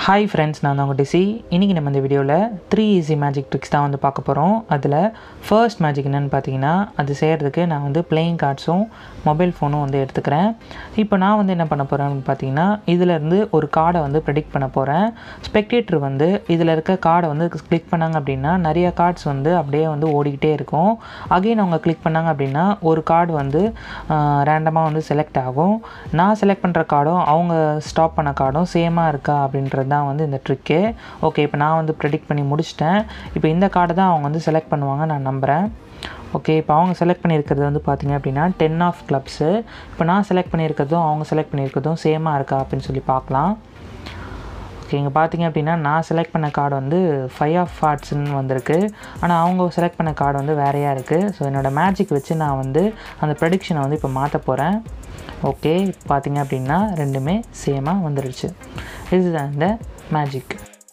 hi friends நான் தான் உங்கள் டிசி இன்றைக்கி நம்ம இந்த வீடியோவில் த்ரீ ஈஸி மேஜிக் ட்ரிக்ஸ் தான் வந்து பார்க்க போகிறோம் அதில் ஃபர்ஸ்ட் மேஜிக் என்னென்னு பார்த்தீங்கன்னா அது செய்கிறதுக்கு நான் வந்து பிளேயிங் கார்ட்ஸும் மொபைல் ஃபோனும் வந்து எடுத்துக்கிறேன் இப்போ நான் வந்து என்ன பண்ண போகிறேன்னு பார்த்தீங்கன்னா இதிலேருந்து ஒரு கார்டை வந்து ப்ரெடிக்ட் பண்ண போகிறேன் ஸ்பெக்டேட்டர் வந்து இதில் இருக்க கார்டை வந்து கிளிக் பண்ணாங்க அப்படின்னா நிறைய கார்ட்ஸ் வந்து அப்படியே வந்து ஓடிக்கிட்டே இருக்கும் அகைன் அவங்க கிளிக் பண்ணாங்க அப்படின்னா ஒரு கார்டு வந்து ரேண்டமாக வந்து செலக்ட் ஆகும் நான் செலக்ட் பண்ணுற கார்டும் அவங்க ஸ்டாப் பண்ண கார்டும் சேமாக இருக்கா அப்படின்றது தான் வந்து இந்த ட்ரிக்கே ஓகே இப்போ நான் வந்து ப்ரெடிக்ட் பண்ணி முடிச்சிட்டேன் இப்போ இந்த கார்டை தான் அவங்க வந்து செலக்ட் பண்ணுவாங்க நான் நம்புகிறேன் ஓகே இப்போ அவங்க செலக்ட் பண்ணியிருக்கிறது வந்து பார்த்திங்க அப்படின்னா டென் ஆஃப் கிளப்ஸு இப்போ நான் செலக்ட் பண்ணியிருக்கிறதும் அவங்க செலக்ட் பண்ணியிருக்கிறதும் சேமாக இருக்கா அப்படின்னு சொல்லி பார்க்கலாம் ஓகே இங்கே பார்த்தீங்க அப்படின்னா நான் செலக்ட் பண்ண கார்டு வந்து ஃபைவ் ஆஃப் ஹார்ட்ஸ்னு வந்திருக்கு ஆனால் அவங்க செலக்ட் பண்ண கார்டு வந்து வேறையாக இருக்குது ஸோ என்னோடய மேஜிக் வச்சு நான் வந்து அந்த ப்ரெடிக்ஷனை வந்து இப்போ மாற்ற போகிறேன் ஓகே இப்போ பார்த்தீங்க அப்படின்னா ரெண்டுமே சேமாக வந்துடுச்சு இதுதான் இந்த மேஜிக்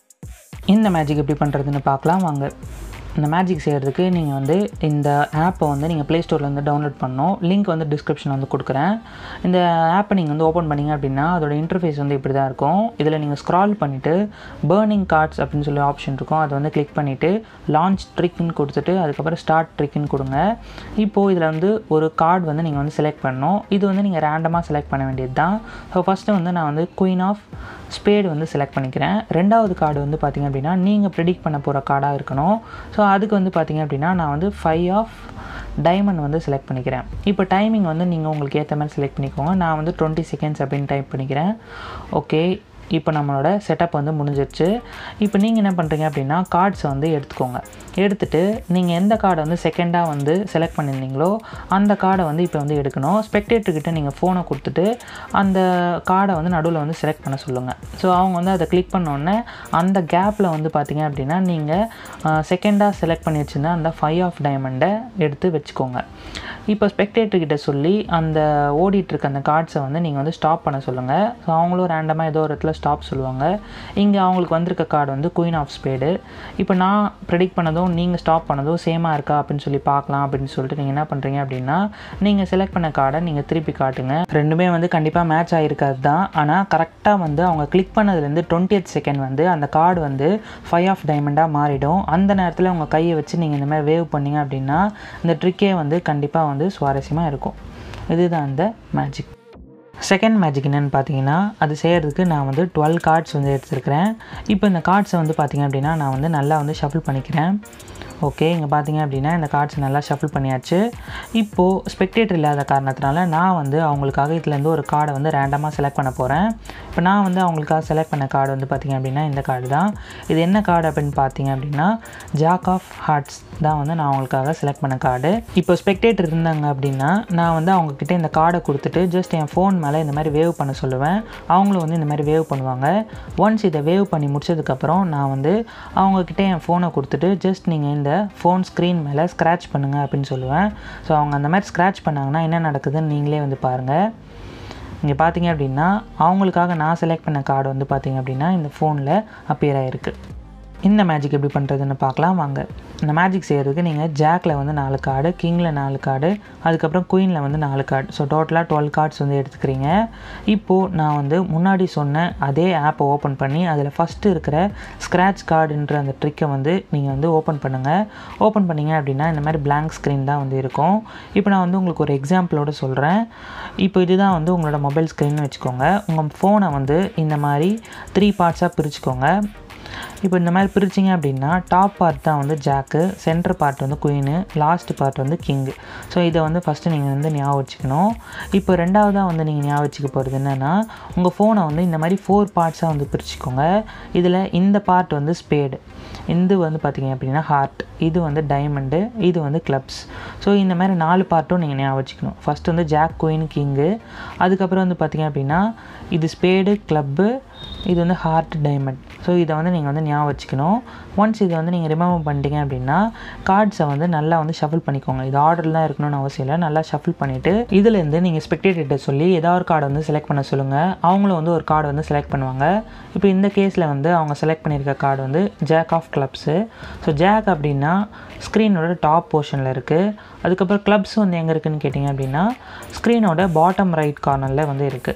இந்த மேஜிக் எப்படி பண்ணுறதுன்னு பார்க்கலாம் வாங்க இந்த மேஜிக் செய்கிறதுக்கு நீங்கள் வந்து இந்த ஆப்பை வந்து நீங்கள் ப்ளே ஸ்டோர்லேருந்து டவுன்லோட் பண்ணணும் லிங்க் வந்து டிஸ்கிரிப்ஷனில் வந்து கொடுக்குறேன் இந்த ஆப்பை நீங்கள் வந்து ஓப்பன் பண்ணிங்க அப்படின்னா அதோட இன்டர்ஃபேஸ் வந்து இப்படி தான் இருக்கும் இதில் நீங்கள் ஸ்க்ரால் பண்ணிவிட்டு பேர்னிங் கார்ட்ஸ் அப்படின்னு சொல்லி ஆப்ஷன் இருக்கும் அதை வந்து கிளிக் பண்ணிவிட்டு லான்ச் ட்ரிக்னு கொடுத்துட்டு அதுக்கப்புறம் ஸ்டார்ட் ட்ரிக்னு கொடுங்க இப்போது இதில் வந்து ஒரு கார்டு வந்து நீங்கள் வந்து செலக்ட் பண்ணணும் இது வந்து நீங்கள் ரேண்டமாக செலக்ட் பண்ண வேண்டியது தான் ஸோ ஃபஸ்ட்டு வந்து நான் வந்து குயின் ஆஃப் ஸ்பேடு வந்து செலக்ட் பண்ணிக்கிறேன் ரெண்டாவது கார்டு வந்து பார்த்திங்க அப்படின்னா நீங்கள் ப்ரிடிக்ட் பண்ண போகிற கார்டாக இருக்கணும் ஸோ அதுக்கு வந்து பார்த்திங்க அப்படின்னா நான் வந்து ஃபைவ் ஆஃப் டைமண்ட் வந்து செலக்ட் பண்ணிக்கிறேன் இப்போ டைமிங் வந்து நீங்கள் உங்களுக்கு ஏற்ற மாதிரி செலக்ட் பண்ணிக்கோங்க நான் வந்து டுவெண்ட்டி செகண்ட்ஸ் அப்படின்னு டைப் பண்ணிக்கிறேன் ஓகே இப்போ நம்மளோட செட்டப் வந்து முடிஞ்சிருச்சு இப்போ நீங்கள் என்ன பண்ணுறீங்க அப்படின்னா கார்ட்ஸை வந்து எடுத்துக்கோங்க எடுத்துகிட்டு நீங்கள் எந்த கார்டை வந்து செகண்டாக வந்து செலக்ட் பண்ணியிருந்தீங்களோ அந்த கார்டை வந்து இப்போ வந்து எடுக்கணும் ஸ்பெக்டேட்டர்கிட்ட நீங்கள் ஃபோனை கொடுத்துட்டு அந்த கார்டை வந்து நடுவில் வந்து செலக்ட் பண்ண சொல்லுங்கள் ஸோ அவங்க வந்து அதை கிளிக் பண்ணோடனே அந்த கேப்பில் வந்து பார்த்தீங்க அப்படின்னா நீங்கள் செகண்டாக செலக்ட் பண்ணி வச்சுருந்தா அந்த ஃபைவ் ஆஃப் டைமண்டை எடுத்து வச்சுக்கோங்க இப்போ ஸ்பெக்டேட்டர்கிட்ட சொல்லி அந்த ஓடிட்டுருக்க அந்த கார்ட்ஸை வந்து நீங்கள் வந்து ஸ்டாப் பண்ண சொல்லுங்கள் ஸோ அவங்களும் ரேண்டமாக ஏதோ ஒரு இடத்துல ஸ்டாப் சொல்லுவாங்க இங்கே அவங்களுக்கு வந்திருக்க கார்டு வந்து குயின் ஆஃப் ஸ்பேடு இப்போ நான் ப்ரெடிக்ட் பண்ணதும் நீங்கள் ஸ்டாப் பண்ணதும் சேமாக இருக்கா அப்படின்னு சொல்லி பார்க்கலாம் அப்படின்னு சொல்லிட்டு நீங்கள் என்ன பண்ணுறீங்க அப்படின்னா நீங்கள் செலக்ட் பண்ண கார்டை நீங்கள் திருப்பி காட்டுங்க ரெண்டுமே வந்து கண்டிப்பாக மேட்ச் ஆகிருக்காது தான் ஆனால் கரெக்டாக வந்து அவங்க கிளிக் பண்ணதுலேருந்து டுவெண்ட்டி செகண்ட் வந்து அந்த கார்டு வந்து ஃபைவ் ஆஃப் டைமண்டாக மாறிடும் அந்த நேரத்தில் உங்கள் கையை வச்சு நீங்கள் இந்த மாதிரி வேவ் பண்ணிங்க அப்படின்னா இந்த ட்ரிக்கே வந்து கண்டிப்பாக வந்து சுவாரஸ்யமாக இருக்கும் இதுதான் இந்த மேஜிக் செகண்ட் மேஜிக் என்னென்னு பார்த்தீங்கன்னா அது செய்கிறதுக்கு நான் வந்து டுவெல் கார்ட்ஸ் வந்து எடுத்துருக்கிறேன் இப்போ இந்த கார்ட்ஸை வந்து பார்த்திங்க அப்படின்னா நான் வந்து நல்லா வந்து ஷஃபிள் பண்ணிக்கிறேன் ஓகே இங்கே பார்த்தீங்க அப்படின்னா இந்த கார்ட்ஸ் நல்லா ஷஃபிள் பண்ணியாச்சு இப்போது ஸ்பெக்டேட்டர் இல்லாத காரணத்தினால நான் வந்து அவங்களுக்காக இதுலேருந்து ஒரு கார்டை வந்து ரேண்டமாக செலக்ட் பண்ண போகிறேன் இப்போ நான் வந்து அவங்களுக்காக செலக்ட் பண்ண கார்டு வந்து பார்த்திங்க அப்படின்னா இந்த கார்டு தான் இது என்ன கார்டு அப்படின்னு பார்த்தீங்க அப்படின்னா ஜாக் ஆஃப் ஹார்ட்ஸ் தான் வந்து நான் அவங்களுக்காக செலக்ட் பண்ண கார்டு இப்போ ஸ்பெக்டேட்டர் இருந்தாங்க அப்படின்னா நான் வந்து அவங்கக்கிட்ட இந்த கார்டை கொடுத்துட்டு ஜஸ்ட் என் ஃபோன் மேலே இந்த மாதிரி வேவ் பண்ண சொல்லுவேன் அவங்களும் வந்து இந்த மாதிரி வேவ் பண்ணுவாங்க ஒன்ஸ் இதை வேவ் பண்ணி முடிச்சதுக்கப்புறம் நான் வந்து அவங்கக்கிட்ட என் ஃபோனை கொடுத்துட்டு ஜஸ்ட் நீங்கள் இந்த ஃபோன் ஸ்க்ரீன் மேலே ஸ்க்ராட்ச் பண்ணுங்கள் அப்படின்னு சொல்லுவேன் ஸோ அவங்க அந்த மாதிரி ஸ்க்ராட்ச் பண்ணாங்கன்னா என்ன நடக்குதுன்னு நீங்களே வந்து பாருங்கள் இங்கே பார்த்தீங்க அப்படின்னா அவங்களுக்காக நான் செலக்ட் பண்ண கார்டு வந்து பார்த்தீங்க அப்படின்னா இந்த ஃபோனில் அப்பியர் ஆகிருக்கு இந்த மேஜிக் எப்படி பண்ணுறதுன்னு பார்க்கலாம் வாங்க இந்த மேஜிக் செய்கிறதுக்கு நீங்கள் ஜாக்கில் வந்து நாலு கார்டு கிங்கில் நாலு கார்டு அதுக்கப்புறம் குயினில் வந்து நாலு கார்டு ஸோ டோட்டலாக டுவெல் கார்ட்ஸ் வந்து எடுத்துக்கிறீங்க இப்போது நான் வந்து முன்னாடி சொன்ன அதே ஆப்பை ஓப்பன் பண்ணி அதில் ஃபஸ்ட்டு இருக்கிற ஸ்க்ராட்ச் கார்டுன்ற அந்த ட்ரிக்கை வந்து நீங்கள் வந்து ஓப்பன் பண்ணுங்கள் ஓப்பன் பண்ணிங்க அப்படின்னா இந்த மாதிரி பிளாங்க் ஸ்க்ரீன் தான் வந்து இருக்கும் இப்போ நான் வந்து உங்களுக்கு ஒரு எக்ஸாம்பிளோடு சொல்கிறேன் இப்போ இதுதான் வந்து உங்களோட மொபைல் ஸ்க்ரீன் வச்சுக்கோங்க உங்கள் ஃபோனை வந்து இந்த மாதிரி த்ரீ பார்ட்ஸாக பிரிச்சுக்கோங்க இப்போ இந்த மாதிரி பிரிச்சிங்க அப்படின்னா டாப் பார்ட் தான் வந்து ஜாக்கு சென்டர் பார்ட் வந்து குயினு லாஸ்ட் பார்ட் வந்து கிங்கு ஸோ இதை வந்து ஃபஸ்ட்டு நீங்கள் வந்து ஞாபகம் வச்சுக்கணும் இப்போ ரெண்டாவதாக வந்து நீங்கள் ஞாபகம் வச்சுக்க போகிறது என்னென்னா உங்கள் ஃபோனை வந்து இந்த மாதிரி ஃபோர் பார்ட்ஸாக வந்து பிரிச்சுக்கோங்க இதில் இந்த பார்ட் வந்து ஸ்பேடு இது வந்து பார்த்திங்க அப்படின்னா ஹார்ட் இது வந்து டைமண்டு இது வந்து கிளப்ஸ் ஸோ இந்த மாதிரி நாலு பார்ட்டும் நீங்கள் ஞாபகம் வச்சுக்கணும் ஃபஸ்ட் வந்து ஜாக் குயின் கிங்கு அதுக்கப்புறம் வந்து பார்த்திங்க அப்படின்னா இது ஸ்பேடு கிளப்பு இது வந்து ஹார்ட் டைமண்ட் ஸோ இதை வந்து நீங்கள் வந்து ஞாபகம் வச்சுக்கணும் ஒன்ஸ் இதை வந்து நீங்கள் ரிமூவ் பண்ணிட்டீங்க அப்படின்னா கார்ட்ஸை வந்து நல்லா வந்து ஷஃபிள் பண்ணிக்கோங்க இது ஆர்டர் தான் இருக்கணும்னு அவசியம் இல்லை நல்லா ஷஃபிள் பண்ணிவிட்டு இதுலேருந்து நீங்கள் ஸ்பெக்டேட்டர்கிட்ட சொல்லி ஏதாவது ஒரு கார்டு வந்து செலக்ட் பண்ண சொல்லுங்கள் அவங்களும் வந்து ஒரு கார்டு வந்து செலக்ட் பண்ணுவாங்க இப்போ இந்த கேஸில் வந்து அவங்க செலக்ட் பண்ணியிருக்க கார்டு வந்து jack of clubs so jack அப்படின்னா ஸ்க்ரீனோட டாப் போர்ஷனில் இருக்குது அதுக்கப்புறம் கிளப்ஸ் வந்து எங்கே இருக்குதுன்னு கேட்டிங்க அப்படின்னா ஸ்க்ரீனோட பாட்டம் ரைட் கார்னரில் வந்து இருக்குது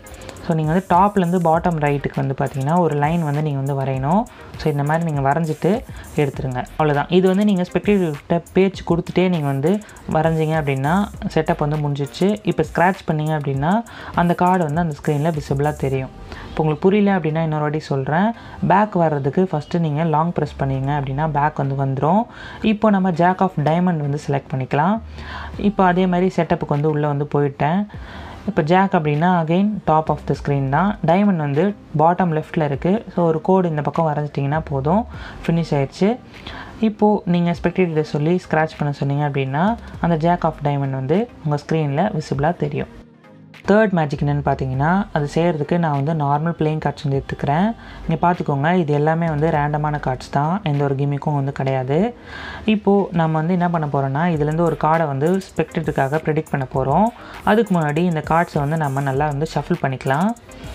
ஸோ நீங்கள் வந்து டாப்லேருந்து பாட்டம் ரைட்டுக்கு வந்து பார்த்தீங்கன்னா ஒரு லைன் வந்து நீங்கள் வந்து வரையணும் ஸோ இந்த மாதிரி நீங்கள் வரைஞ்சிட்டு எடுத்துருங்க அவ்வளோதான் இது வந்து நீங்கள் ஸ்பெக்டேட்டர்கிட்ட பேச்சு கொடுத்துட்டே நீங்கள் வந்து வரைஞ்சிங்க அப்படின்னா செட்டப் வந்து முடிஞ்சிச்சு இப்போ ஸ்க்ராட்ச் பண்ணிங்க அப்படின்னா அந்த கார்டு வந்து அந்த ஸ்க்ரீனில் விசிபிளாக தெரியும் இப்போ உங்களுக்கு புரியல அப்படின்னா இன்னொரு வாட்டி சொல்கிறேன் பேக் வர்றதுக்கு ஃபஸ்ட்டு நீங்கள் லாங் ப்ரெஸ் பண்ணிங்க அப்படின்னா பேக் வந்து வந்துடும் இப்போ நம்ம ஜாக் ஆஃப் டைமண்ட் வந்து செலக்ட் பண்ணிக்கலாம் இப்போ அதே மாதிரி செட்டப்புக்கு வந்து உள்ளே வந்து போயிட்டேன் இப்போ ஜாக் அப்படின்னா again top of the screen தான் டைமண்ட் வந்து பாட்டம் லெஃப்ட்டில் இருக்குது ஸோ ஒரு கோடு இந்த பக்கம் வரைஞ்சிட்டிங்கன்னா போதும் ஃபினிஷ் ஆயிடுச்சு இப்போது நீங்கள் ஸ்பெக்டேட்டர் சொல்லி ஸ்க்ராட்ச் பண்ண சொன்னீங்க அப்படின்னா அந்த ஜாக் ஆஃப் டைமண்ட் வந்து உங்கள் ஸ்க்ரீனில் விசிபிளாக தெரியும் தேர்ட் மேஜிக் என்னென்னு பார்த்தீங்கன்னா அது செய்கிறதுக்கு நான் வந்து நார்மல் பிளேயிங் கார்ட்ஸ் வந்து எடுத்துக்கிறேன் இங்கே பார்த்துக்கோங்க இது எல்லாமே வந்து ரேண்டமான கார்ட்ஸ் தான் எந்த ஒரு கிமிக்கும் வந்து கிடையாது இப்போது நம்ம வந்து என்ன பண்ண போகிறோன்னா இதுலேருந்து ஒரு கார்டை வந்து ஸ்பெக்டேட்டருக்காக ப்ரெடிக்ட் பண்ண போகிறோம் அதுக்கு முன்னாடி இந்த கார்ட்ஸை வந்து நம்ம நல்லா வந்து ஷஃபிள் பண்ணிக்கலாம்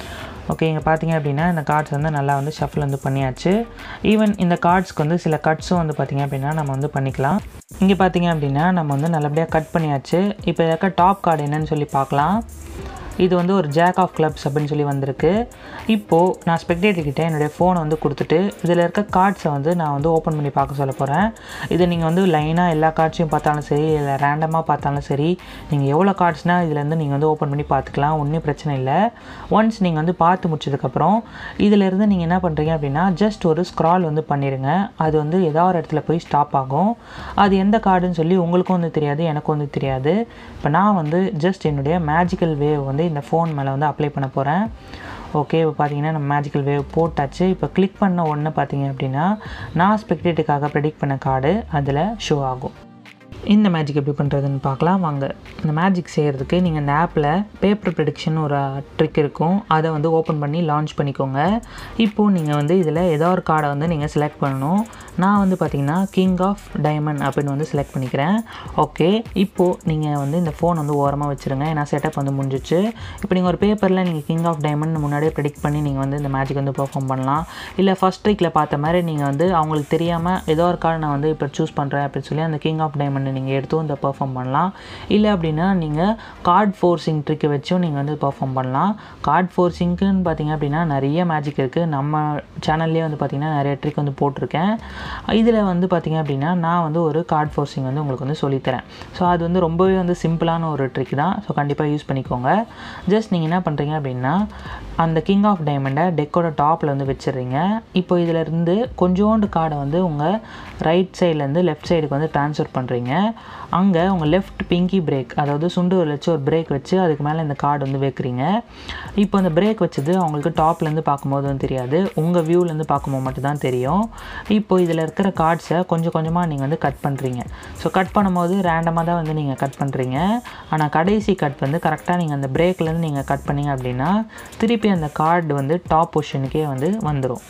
ஓகே இங்கே பார்த்தீங்க அப்படின்னா இந்த கார்ட்ஸ் வந்து நல்லா வந்து ஷஃபில் வந்து பண்ணியாச்சு ஈவன் இந்த கார்ட்ஸ்க்கு வந்து சில கட்ஸும் வந்து பார்த்திங்க அப்படின்னா நம்ம வந்து பண்ணிக்கலாம் இங்கே பார்த்தீங்க அப்படின்னா நம்ம வந்து நல்லபடியாக கட் பண்ணியாச்சு இப்போ இருக்க டாப் கார்டு என்னன்னு சொல்லி பார்க்கலாம் இது வந்து ஒரு ஜாக் ஆஃப் கிளப்ஸ் அப்படின்னு சொல்லி வந்திருக்கு இப்போது நான் ஸ்பெக்டேட்டர் கிட்ட என்னுடைய ஃபோனை வந்து கொடுத்துட்டு இதில் இருக்க கார்ட்ஸை வந்து நான் வந்து ஓப்பன் பண்ணி பார்க்க சொல்ல போகிறேன் இதை நீங்கள் வந்து லைனாக எல்லா கார்ட்ஸையும் பார்த்தாலும் சரி இல்லை ரேண்டமாக பார்த்தாலும் சரி நீங்கள் எவ்வளோ கார்ட்ஸ்னால் இதுலேருந்து நீங்கள் வந்து ஓப்பன் பண்ணி பார்த்துக்கலாம் ஒன்றும் பிரச்சனை இல்லை ஒன்ஸ் நீங்கள் வந்து பார்த்து முடிச்சதுக்கப்புறம் இதிலேருந்து நீங்கள் என்ன பண்ணுறீங்க அப்படின்னா ஜஸ்ட் ஒரு ஸ்க்ரால் வந்து பண்ணிடுங்க அது வந்து ஏதோ ஒரு இடத்துல போய் ஸ்டாப் ஆகும் அது எந்த கார்டுன்னு சொல்லி உங்களுக்கும் வந்து தெரியாது எனக்கும் வந்து தெரியாது இப்போ நான் வந்து ஜஸ்ட் என்னுடைய மேஜிக்கல் வேவ் வந்து இந்த ஃபோன் மேலே வந்து அப்ளை பண்ண போகிறேன் ஓகே இப்போ பார்த்தீங்கன்னா நம்ம மேஜிக்கல் வேவ் போட்டாச்சு இப்போ கிளிக் பண்ண உடனே பார்த்தீங்க அப்படின்னா நான் ஸ்பெக்டேட்டுக்காக ப்ரெடிக்ட் பண்ண கார்டு அதில் ஷோ ஆகும் இந்த மேஜிக் எப்படி பண்ணுறதுன்னு பார்க்கலாம் வாங்க இந்த மேஜிக் செய்கிறதுக்கு நீங்கள் இந்த ஆப்பில் பேப்பர் ப்ரெடிக்ஷன் ஒரு ட்ரிக் இருக்கும் அதை வந்து ஓப்பன் பண்ணி லான்ச் பண்ணிக்கோங்க இப்போது நீங்கள் வந்து இதில் ஏதோ ஒரு கார்டை வந்து நீங்கள் செலக்ட் பண்ணணும் நான் வந்து பார்த்தீங்கன்னா கிங் ஆஃப் டைமண்ட் அப்படின்னு வந்து செலக்ட் பண்ணிக்கிறேன் ஓகே இப்போது நீங்கள் வந்து இந்த ஃபோன் வந்து ஓரமாக வச்சுருங்க ஏன்னா செட்டப் வந்து முடிஞ்சிச்சு இப்போ நீங்கள் ஒரு பேப்பரில் நீங்கள் கிங் ஆஃப் டைமண்ட் முன்னாடியே ப்ரெடிக்ட் பண்ணி நீங்கள் வந்து இந்த மேஜிக் வந்து பெர்ஃபார்ம் பண்ணலாம் இல்லை ஃபஸ்ட் ட்ரிக்கில் பார்த்த மாதிரி நீங்கள் வந்து அவங்களுக்கு தெரியாமல் ஏதோ ஒரு கார்டு நான் வந்து இப்போ சூஸ் பண்ணுறேன் அப்படின்னு சொல்லி அந்த கிங் ஆஃப் டைமண்ட் நீங்கள் எடுத்தும் இந்த பெர்ஃபார்ம் பண்ணலாம் இல்லை அப்படின்னா நீங்கள் கார்ட் ஃபோர்ஸிங் ட்ரிக்கை வச்சும் நீங்கள் வந்து பெர்ஃபார்ம் பண்ணலாம் கார்ட் ஃபோர்ஸிங்க்குன்னு பார்த்தீங்க அப்படின்னா நிறைய மேஜிக் இருக்குது நம்ம சேனல்லேயே வந்து பார்த்திங்கன்னா நிறைய ட்ரிக் வந்து போட்டிருக்கேன் இதில் வந்து பார்த்திங்க அப்படின்னா நான் வந்து ஒரு கார்ட் ஃபோர்ஸிங் வந்து உங்களுக்கு வந்து சொல்லித்தரேன் ஸோ அது வந்து ரொம்பவே வந்து சிம்பிளான ஒரு ட்ரிக் தான் ஸோ கண்டிப்பாக யூஸ் பண்ணிக்கோங்க ஜஸ்ட் நீங்கள் என்ன பண்ணுறீங்க அப்படின்னா அந்த கிங் ஆஃப் டைமண்டை டெக்கோட டாப்பில் வந்து வச்சிடுறீங்க இப்போ இதிலேருந்து கொஞ்சோண்டு கார்டை வந்து உங்கள் ரைட் சைட்லேருந்து லெஃப்ட் சைடுக்கு வந்து ட்ரான்ஸ்ஃபர் பண்ணுறீங்க அங்கே உங்கள் லெஃப்ட் பிங்கி பிரேக் அதாவது சுண்டு வச்சு ஒரு பிரேக் வச்சு அதுக்கு மேலே இந்த கார்டு வந்து வைக்கிறீங்க இப்போ அந்த பிரேக் வச்சது அவங்களுக்கு டாப்லேருந்து பார்க்கும்போது வந்து தெரியாது உங்கள் வியூலேருந்து பார்க்கும்போது மட்டும்தான் தெரியும் இப்போ இதில் இருக்கிற கார்ட்ஸை கொஞ்சம் கொஞ்சமாக நீங்கள் வந்து கட் பண்ணுறீங்க ஸோ கட் பண்ணும்போது ரேண்டமாக தான் வந்து நீங்கள் கட் பண்ணுறீங்க ஆனால் கடைசி கட் வந்து கரெக்டாக நீங்கள் அந்த பிரேக்லேருந்து நீங்கள் கட் பண்ணீங்க அப்படின்னா திருப்பி அந்த கார்டு வந்து டாப் பொசிஷனுக்கே வந்து வந்துடும்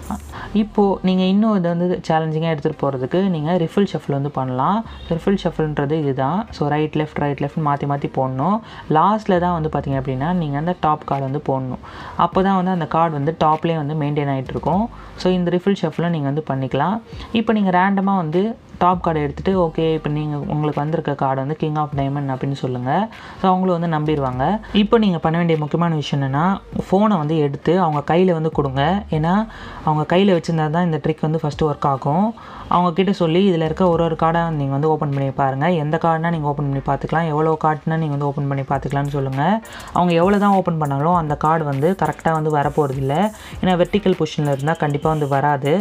இப்போது நீங்கள் இன்னும் இதை வந்து சேலஞ்சிங்காக எடுத்துகிட்டு போகிறதுக்கு நீங்கள் ரிஃபில் ஷஃபில் வந்து பண்ணலாம் ரிஃபில் ஷஃபில்ன்றது இதுதான் so right left right left மாற்றி மாற்றி போடணும் லாஸ்ட்டில் தான் வந்து பார்த்திங்க அப்படின்னா நீங்கள் அந்த டாப் கார்டு வந்து போடணும் அப்போ தான் வந்து அந்த கார்டு வந்து டாப்லேயே வந்து மெயின்டைன் ஆகிட்டு இருக்கும் ஸோ இந்த ரிஃபில் ஷஃபில் நீங்கள் வந்து பண்ணிக்கலாம் இப்போ நீங்கள் ரேண்டமாக வந்து டாப் கார்டை எடுத்துகிட்டு ஓகே இப்போ நீங்கள் உங்களுக்கு வந்திருக்க கார்டு வந்து கிங் ஆஃப் டைமண்ட் அப்படின்னு சொல்லுங்கள் ஸோ அவங்களும் வந்து நம்பிடுவாங்க இப்போ நீங்கள் பண்ண வேண்டிய முக்கியமான விஷயம் என்னென்னா ஃபோனை வந்து எடுத்து அவங்க கையில் வந்து கொடுங்க ஏன்னா அவங்க கையில் வச்சுருந்தா தான் இந்த ட்ரிக் வந்து ஃபஸ்ட்டு ஒர்க் ஆகும் அவங்க கிட்ட சொல்லி இதில் இருக்க ஒரு ஒரு கார்டை நீங்கள் வந்து ஓப்பன் பண்ணி பாருங்கள் எந்த கார்டுனா நீங்கள் ஓப்பன் பண்ணி பார்த்துக்கலாம் எவ்வளோ கார்டுனா நீங்கள் வந்து ஓப்பன் பண்ணி பார்த்துக்கலாம்னு சொல்லுங்கள் அவங்க எவ்வளோ தான் ஓப்பன் பண்ணாலும் அந்த கார்டு வந்து கரெக்டாக வந்து வரப்போகிறது இல்லை ஏன்னா வெர்டிக்கல் பொசிஷனில் இருந்தால் கண்டிப்பாக வந்து வராது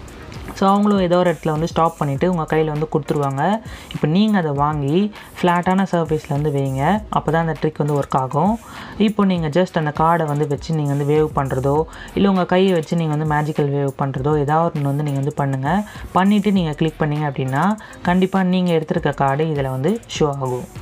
ஸோ அவங்களும் ஏதோ ஒரு இடத்துல வந்து ஸ்டாப் பண்ணிவிட்டு உங்கள் கையில் வந்து கொடுத்துருவாங்க இப்போ நீங்கள் அதை வாங்கி ஃப்ளாட்டான சர்ஃபேஸில் வந்து வைங்க அப்போ தான் அந்த ட்ரிக் வந்து ஒர்க் ஆகும் இப்போ நீங்கள் ஜஸ்ட் அந்த கார்டை வந்து வச்சு நீங்கள் வந்து வேவ் பண்ணுறதோ இல்லை உங்கள் கையை வச்சு நீங்கள் வந்து மேஜிக்கல் வேவ் பண்ணுறதோ ஏதாவது ஒன்று வந்து நீங்கள் வந்து பண்ணுங்கள் பண்ணிவிட்டு நீங்கள் கிளிக் பண்ணிங்க அப்படின்னா கண்டிப்பாக நீங்கள் எடுத்திருக்க கார்டு இதில் வந்து ஷோ ஆகும்